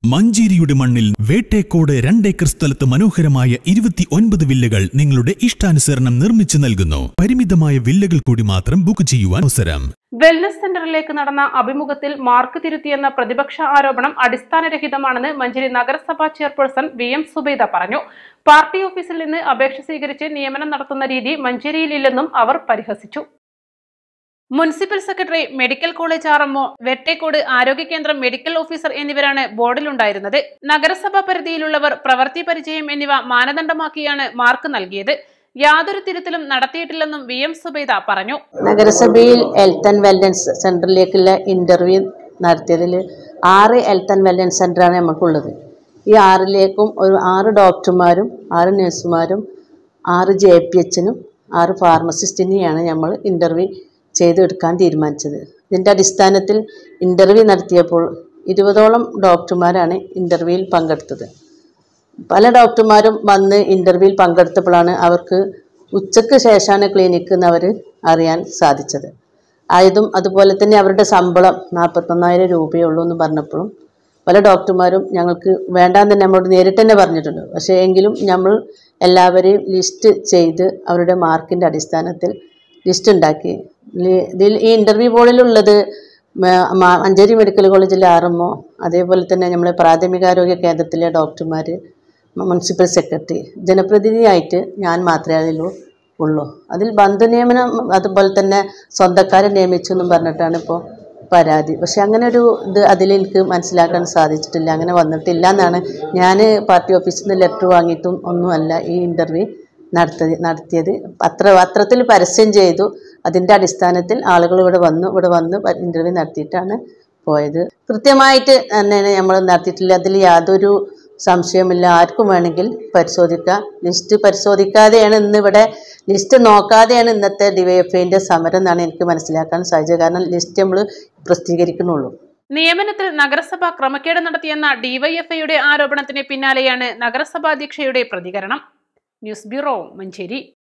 മഞ്ചേരിയുടെ മണ്ണിൽ വേട്ടേക്കോട് രണ്ടേക്കർ സ്ഥലത്ത് മനോഹരമായ ഇരുപത്തി ഒൻപത് വില്ലകൾ നിങ്ങളുടെ ഇഷ്ടാനുസരണം നിർമ്മിച്ചു നൽകുന്നു പരിമിതമായ വില്ലകൾ കൂടി മാത്രം ബുക്ക് ചെയ്യുവാൻ അവസരം വെൽനസ് സെന്ററിലേക്ക് നടന്ന അഭിമുഖത്തിൽ മാർക്ക് തിരുത്തിയെന്ന പ്രതിപക്ഷ ആരോപണം അടിസ്ഥാനരഹിതമാണെന്ന് മഞ്ചേരി നഗരസഭാ ചെയർപേഴ്സൺ വി എം സുബൈദ പറഞ്ഞു പാർട്ടി ഓഫീസിൽ നിന്ന് അപേക്ഷ സ്വീകരിച്ച് നിയമനം നടത്തുന്ന രീതി മഞ്ചേരിയിലില്ലെന്നും അവർ പരിഹസിച്ചു municipal secretary medical college R M O Vettekode ആരോഗ്യ കേന്ദ്രം മെഡിക്കൽ ഓഫീസർ എന്നിവരാണ് ബോർഡിലുണ്ടായിരുന്നത് നഗരസഭാ പരിധിയിലുള്ളവർ പ്രവൃത്തി പരിചയം എന്നിവ മാനദണ്ഡമാക്കിയാണ് മാർക്ക് നൽകിയത് യാതൊരു തിരുത്തലും നടത്തിയിട്ടില്ലെന്നും വി എം സുബൈദ പറഞ്ഞു നഗരസഭയിൽ ഹെൽത്ത് ആൻഡ് വെൽനസ് സെൻറ്ററിലേക്കുള്ള ഇൻ്റർവ്യൂ നടത്തിയതിൽ ആറ് ഹെൽത്ത് ആൻഡ് വെൽനസ് സെൻ്ററാണ് നമുക്കുള്ളത് ഈ ആറിലേക്കും ഒരു ആറ് ഡോക്ടർമാരും ആറ് നഴ്സുമാരും ആറ് ജെ പി എച്ചിനും ആറ് ഫാർമസിസ്റ്റിനെയാണ് നമ്മൾ ഇൻ്റർവ്യൂ ചെയ്തെടുക്കാൻ തീരുമാനിച്ചത് ഇതിൻ്റെ അടിസ്ഥാനത്തിൽ ഇൻ്റർവ്യൂ നടത്തിയപ്പോൾ ഇരുപതോളം ഡോക്ടർമാരാണ് ഇൻ്റർവ്യൂവിൽ പങ്കെടുത്തത് പല ഡോക്ടർമാരും വന്ന് ഇൻ്റർവ്യൂവിൽ പങ്കെടുത്തപ്പോഴാണ് അവർക്ക് ഉച്ചയ്ക്ക് ശേഷമാണ് ക്ലിനിക്ക് എന്ന് അവർ അറിയാൻ സാധിച്ചത് ആയതും അതുപോലെ തന്നെ അവരുടെ ശമ്പളം നാൽപ്പത്തൊന്നായിരം രൂപയേ ഉള്ളൂ എന്ന് പറഞ്ഞപ്പോഴും പല ഡോക്ടർമാരും ഞങ്ങൾക്ക് വേണ്ടാന്ന് തന്നെ നമ്മളോട് നേരിട്ട് തന്നെ പറഞ്ഞിട്ടുണ്ട് പക്ഷേ എങ്കിലും നമ്മൾ എല്ലാവരെയും ലിസ്റ്റ് ചെയ്ത് അവരുടെ മാർക്കിൻ്റെ അടിസ്ഥാനത്തിൽ ലിസ്റ്റ് ഉണ്ടാക്കി ലി- ഇതിൽ ഈ ഇൻ്റർവ്യൂ ബോർഡിലുള്ളത് മ- മ- മഞ്ചേരി മെഡിക്കൽ കോളേജിലെ ആർ എംഒ അതേപോലെ തന്നെ നമ്മളെ പ്രാഥമികാരോഗ്യ കേന്ദ്രത്തിലെ ഡോക്ടർമാർ മുനിസിപ്പൽ സെക്രട്ടറി ജനപ്രതിനിധിയായിട്ട് ഞാൻ മാത്രമേ അതിലൂ ഉള്ളൂ അതിൽ ബന്ധുനിയമനം അതുപോലെ തന്നെ സ്വന്തക്കാരെ നിയമിച്ചു എന്നും പറഞ്ഞിട്ടാണ് ഇപ്പോൾ പരാതി പക്ഷെ അങ്ങനെ ഒരു ഇത് അതിൽ എനിക്ക് മനസ്സിലാക്കാൻ സാധിച്ചിട്ടില്ല അങ്ങനെ വന്നിട്ടില്ല എന്നാണ് ഞാൻ പാർട്ടി ഓഫീസിൽ നിന്ന് ലെറ്റർ വാങ്ങിയിട്ടും ഒന്നുമല്ല ഈ ഇൻ്റർവ്യൂ നടത്തി നടത്തിയത് പത്ര പത്രത്തിൽ പരസ്യം ചെയ്തു അതിൻ്റെ അടിസ്ഥാനത്തിൽ ആളുകൾ ഇവിടെ വന്നു ഇവിടെ വന്ന് ഇൻ്റർവ്യൂ നടത്തിയിട്ടാണ് പോയത് കൃത്യമായിട്ട് തന്നെയാണ് നമ്മൾ നടത്തിയിട്ടില്ല അതിൽ യാതൊരു സംശയമില്ല ആർക്കും വേണമെങ്കിൽ പരിശോധിക്കാം ലിസ്റ്റ് പരിശോധിക്കാതെയാണ് ഇന്ന് ഇവിടെ ലിസ്റ്റ് നോക്കാതെയാണ് ഇന്നത്തെ ഡിവൈഎഫ്ഐൻ്റെ സമരം എന്നാണ് എനിക്ക് മനസ്സിലാക്കാൻ സാധിച്ചത് കാരണം ലിസ്റ്റ് നമ്മൾ പ്രസിദ്ധീകരിക്കുന്നുള്ളൂ നിയമനത്തിൽ നഗരസഭ ക്രമക്കേട് നടത്തിയെന്ന ഡിവൈഎഫ്ഐയുടെ ആരോപണത്തിന് പിന്നാലെയാണ് നഗരസഭാധ്യക്ഷയുടെ പ്രതികരണം ന്യൂസ് ബ്യൂറോ മഞ്ചേരി